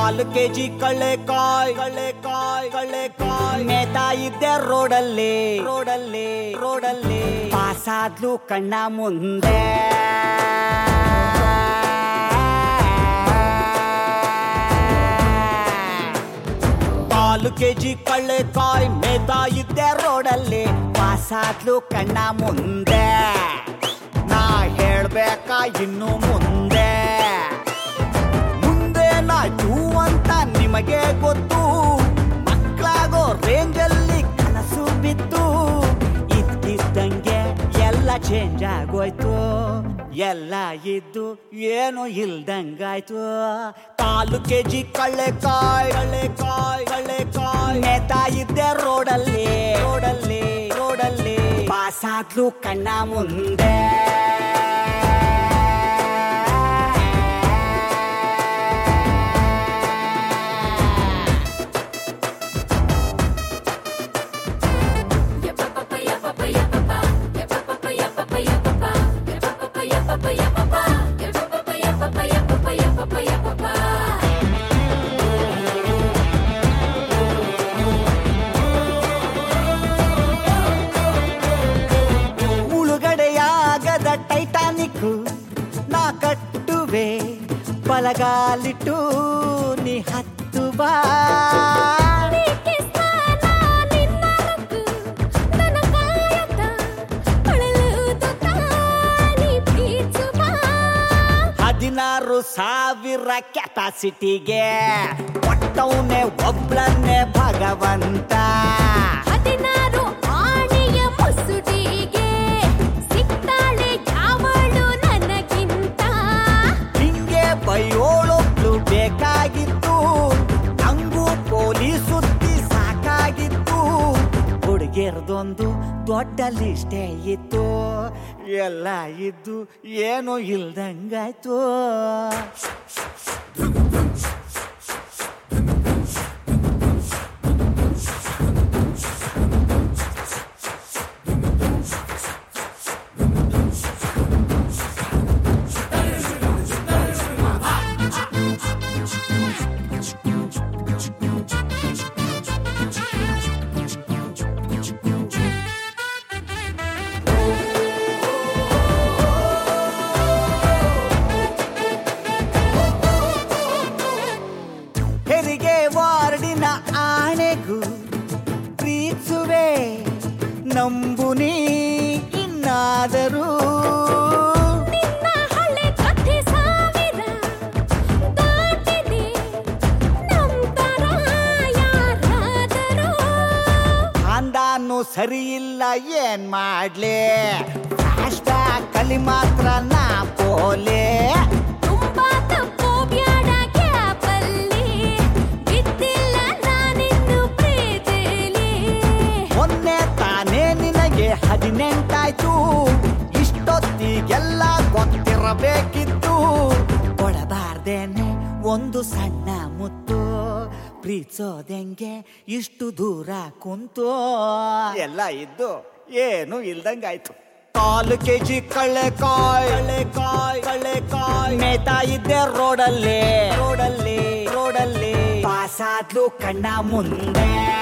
ಕಾಲು KG ಕಳ್ಳೆಕಾಯ್ ಕಳ್ಳೆಕಾಯ್ ಕಳ್ಳೆಕಾಯ್ ಮೇತಾ ಇದ್ದೆ ರೋಡಲ್ಲಿ ರೋಡಲ್ಲಿ ರೋಡಲ್ಲಿ ಪಾಸಾದ್ಲು ಕಣ್ಣ ಮುಂದೆ ಕಾಲು ಕೆಜಿ ಕಳ್ಳೆಕಾಯ್ ಮೇತಾ ಇದ್ದೆ ರೋಡಲ್ಲಿ ಪಾಸಾದ್ಲು ಕಣ್ಣ ಮುಂದೆ ನಾ ಹೇಳ್ಬೇಕಾ ಇನ್ನು ಮುಂದೆ ಮುಂದೇನಾಯ್ತು ಅಂತ ನಿಮಗೆ ಗೊತ್ತು ಮಕ್ಕಳಾಗೋ ರೇಂಜಲ್ಲಿ ಕನಸು ಬಿತ್ತು ಇದ್ದಿದ್ದಂಗೆ ಎಲ್ಲ ಚೇಂಜ್ ಆಗೋಯ್ತು ಎಲ್ಲ ಇದ್ದು ಏನು ಇಲ್ದಂಗಾಯ್ತು ಕಾಲು ಕೆಜಿ ಕಳ್ಳೆಕಾಯ್ ಕಳ್ಳೆಕಾಯ್ ಕಳ್ಳೆಕಾಯ್ ನೇತಾ ಇದ್ದೆ ರೋಡಲ್ಲಿ ರೋಡಲ್ಲಿ ರೋಡಲ್ಲಿ ಪಾಸಾದ್ಲು ಕಣ್ಣ ಮುಂದೆ ಮುಳುಗಡೆಯಾಗದ ಟೈಟಾನಿಕ್ ನಾ ಕಟ್ಟುವೆ ಬಲಗಾಲಿಟ್ಟು ನೀ ಹತ್ತು ಬಾ ಹದಿನಾರು ಸಾವಿರ ಕೆಪಾಸಿಟಿಗೆ ಒಟ್ಟವನೇ ಒಬ್ಳನ್ನೇ ಭಗವಂತ ಹದಿನಾರು ಆಣೆಯ ಮುಸುಡಿಗೆ ಸಿಗ್ತಾಳೆ ಯಾವಳು ನನಗಿಂತ ಹಿಂಗೆ ಬೈಯೋಳೊಬ್ಳು ಬೇಕಾಗಿತ್ತು ನಂಗೂ ಪೊಲೀಸ್ ಸುದ್ದಿ ಸಾಕಾಗಿತ್ತು ಹುಡುಗಿರ್ದೊಂದು ದೊಡ್ಡ ಲಿಸ್ಟೇ ಇತ್ತು ಎಲ್ಲ ಇದ್ದು ಏನು ಇಲ್ದಂಗಾಯ್ತು ಹೆರಿಗೆ ವಾರ್ಡಿನ ಆಣೆಗೂ ಪ್ರೀತಿಸುವೆ ನಂಬು ನೀ ಇನ್ನಾದರೂ ನಿನ್ನ ಹಳೆ ಕಥೆ ಸಾವಿರ ದಾಟಿದೆ ನಂತರ ಯಾರಾದರೂ ಖಾನ್ದಾನು ಸರಿ ಇಲ್ಲ ಏನ್ ಮಾಡ್ಲಿ ಫ್ಲಾಶ್ ಬ್ಯಾಕ್ ಅಲ್ಲಿ ಮಾತ್ರ ನಾ ಪೋಲೆ ತುಂಬಾ ತಪ್ಪು ಬ್ಯಾಡ ಗ್ಯಾಪಲ್ಲಿ ಬಿದ್ದಿಲ್ಲ ನಾನಿನ್ನು ಪ್ರೀತಿಲಿ ಮೊನ್ನೆ ತಾನೇ ನಿನಗೆ ಹದಿನೆಂಟಾಯ್ತು ಇಷ್ಟೊತ್ತಿಗೆಲ್ಲ ಗೊತ್ತಿರಬೇಕಿತ್ತು ಕೊಡಬಾರ್ದೇನೆ ಒಂದು ಸಣ್ಣ ಮುತ್ತು ಪ್ರೀತಿಸೋದೆಂಗೆ ಇಷ್ಟು ದೂರ ಕುಂತು ಎಲ್ಲ ಇದ್ದು ಏನು ಇಲ್ದಂಗಾಯ್ತು ಕಾಲು ಕೆಜಿ ಕಳ್ಳೆಕಾಯ್ ಕಳ್ಳೆಕಾಯ್ ಕಳ್ಳೆಕಾಯ್ ಮೇತಾ ಇದ್ದೆ ರೋಡಲ್ಲಿ ರೋಡಲ್ಲಿ ರೋಡಲ್ಲಿ ಪಾಸಾದ್ಲು ಕಣ್ಣ ಮುಂದೆ